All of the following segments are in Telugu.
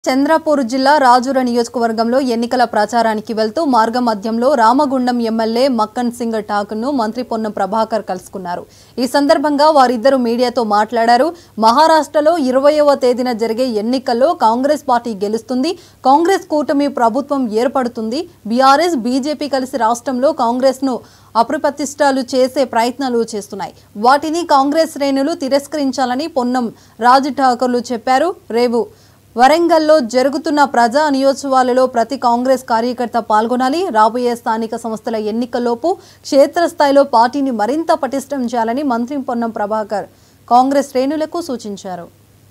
చంద్రపూర్ జిల్లా రాజుర నియోజకవర్గంలో ఎన్నికల ప్రచారానికి వెళ్తూ మార్గమధ్యంలో రామగుండం ఎమ్మెల్యే మక్కన్ సింగ్ ఠాకూర్ను మంత్రి పొన్నం ప్రభాకర్ కలుసుకున్నారు ఈ సందర్భంగా వారిద్దరూ మీడియాతో మాట్లాడారు మహారాష్ట్రలో ఇరవయవ తేదీన జరిగే ఎన్నికల్లో కాంగ్రెస్ పార్టీ గెలుస్తుంది కాంగ్రెస్ కూటమి ప్రభుత్వం ఏర్పడుతుంది బీఆర్ఎస్ బీజేపీ కలిసి రాష్ట్రంలో కాంగ్రెస్ను అప్రతిష్టాలు చేసే ప్రయత్నాలు చేస్తున్నాయి వాటిని కాంగ్రెస్ శ్రేణులు తిరస్కరించాలని పొన్నం రాజు ఠాకూర్లు చెప్పారు రేవు వరంగల్లో జరుగుతున్న ప్రజా నియోత్సవాలలో ప్రతి కాంగ్రెస్ కార్యకర్త పాల్గొనాలి రాబోయే స్థానిక సంస్థల ఎన్నికల్లోపు క్షేత్రస్థాయిలో పార్టీని మరింత పటిష్టం చేయాలని మంత్రి పొన్నం ప్రభాకర్ కాంగ్రెస్ శ్రేణులకు సూచించారు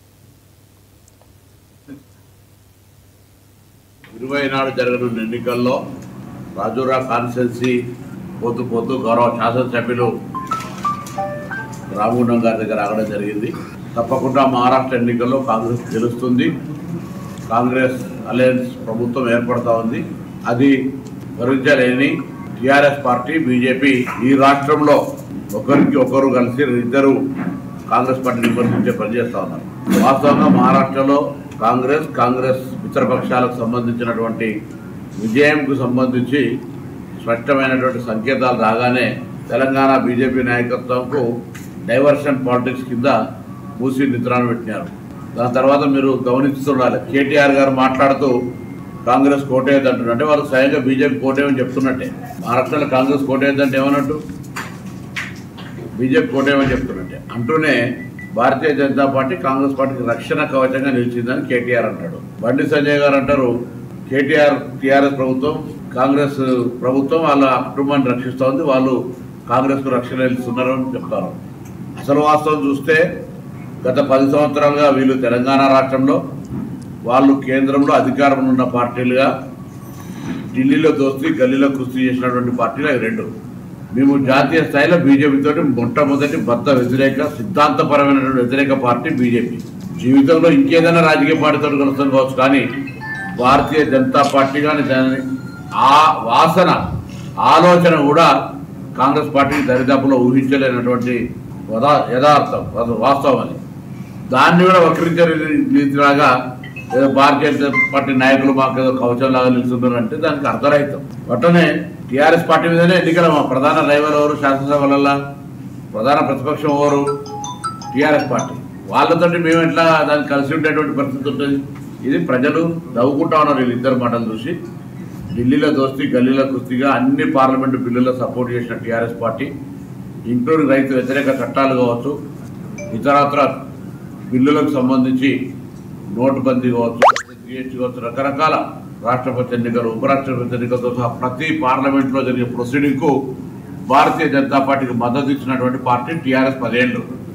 ఇరవై నాడు జరగనున్న ఎన్నికల్లో రాజూరా కాన్స్టిట్యున్సీ పోతూ పోతూ గౌరవ శాసనసభ్యులు రామగుండం గారి దగ్గర రావడం జరిగింది తప్పకుండా మహారాష్ట్ర ఎన్నికల్లో కాంగ్రెస్ గెలుస్తుంది కాంగ్రెస్ అలయన్స్ ప్రభుత్వం ఏర్పడతా ఉంది అది భరించలేని టిఆర్ఎస్ పార్టీ బీజేపీ ఈ రాష్ట్రంలో ఒకరికి ఒకరు కలిసి ఇద్దరు కాంగ్రెస్ పార్టీని విమర్శించే పనిచేస్తా ఉన్నారు వాస్తవంగా మహారాష్ట్రలో కాంగ్రెస్ కాంగ్రెస్ మిత్రపక్షాలకు సంబంధించినటువంటి విజయంకు సంబంధించి స్పష్టమైనటువంటి సంకేతాలు రాగానే తెలంగాణ బీజేపీ నాయకత్వంకు డైవర్షన్ పాలిటిక్స్ కింద మూసి నిద్రాన్ని పెట్టినారు దాని తర్వాత మీరు గమనిస్తుండాలి కేటీఆర్ గారు మాట్లాడుతూ కాంగ్రెస్ కోటేయద్దు అంటున్నారు అంటే వాళ్ళు స్వయంగా బీజేపీ కోటేయమని చెప్తున్నట్టే మహారాష్ట్రలో కాంగ్రెస్ కోటేయద్దంటే ఏమన్నట్టు బీజేపీ కోటేయమని చెప్తున్నట్టే అంటూనే భారతీయ జనతా పార్టీ కాంగ్రెస్ పార్టీకి రక్షణ కవచంగా నిలిచిందని కేటీఆర్ అంటాడు బండి సంజయ్ గారు అంటారు కేటీఆర్ టీఆర్ఎస్ ప్రభుత్వం కాంగ్రెస్ ప్రభుత్వం వాళ్ళ కుటుంబాన్ని రక్షిస్తోంది వాళ్ళు కాంగ్రెస్ కు రక్షణ ఇస్తున్నారు అని చెప్తారు అసలు వాస్తవం చూస్తే గత పది సంవత్సరాలుగా వీళ్ళు తెలంగాణ రాష్ట్రంలో వాళ్ళు కేంద్రంలో అధికారంలో ఉన్న పార్టీలుగా ఢిల్లీలో దోస్తీ గల్లీలో కుస్తీ చేసినటువంటి పార్టీలు అవి రెండు మేము జాతీయ స్థాయిలో బీజేపీ తోటి మొట్టమొదటి బద్ద వ్యతిరేక సిద్ధాంతపరమైనటువంటి వ్యతిరేక పార్టీ బీజేపీ జీవితంలో ఇంకేదైనా రాజకీయ పార్టీతో కలుస్తాం కావచ్చు కానీ భారతీయ జనతా పార్టీ కానీ దాని ఆ వాసన ఆలోచన కూడా కాంగ్రెస్ పార్టీకి దరిదాపులో ఊహించలేనటువంటి వదా- యథార్థం అది వాస్తవం అది దాన్ని కూడా వక్రించే రీతిలాగా ఏదో భారతీయ జనతా పార్టీ నాయకులు మాకు ఏదో కవచం లాగా నిలుస్తున్నారు అంటే దానికి అర్థరహితం అట్టనే టీఆర్ఎస్ పార్టీ మీదనే ఎన్నికల మా ప్రధాన డ్రైవర్ ఎవరు శాసనసభల ప్రధాన ప్రతిపక్షం ఎవరు టీఆర్ఎస్ పార్టీ వాళ్ళతోటి మేము ఎట్లా దాన్ని కలిసి ఉండేటువంటి పరిస్థితి ఉంటుంది ఇది ప్రజలు నవ్వుకుంటా ఉన్నారు వీళ్ళు ఇద్దరు మాటలు చూసి ఢిల్లీలో దోస్తీ గల్లీలో కుస్తీగా అన్ని పార్లమెంటు బిల్లుల్లో సపోర్ట్ చేసిన టీఆర్ఎస్ పార్టీ ఇంక్లూడింగ్ రైతు వ్యతిరేక చట్టాలు కావచ్చు ఇతరత్ర బిల్లులకు సంబంధించి నోటుబందీ కావచ్చు జిఎస్టీ కావచ్చు రకరకాల రాష్ట్రపతి ఎన్నికలు ఉపరాష్ట్రపతి ఎన్నికలతో సహా ప్రతి పార్లమెంట్లో జరిగే ప్రొసీడింగ్కు భారతీయ జనతా పార్టీకి మద్దతు ఇచ్చినటువంటి పార్టీ టీఆర్ఎస్ పదేళ్ళు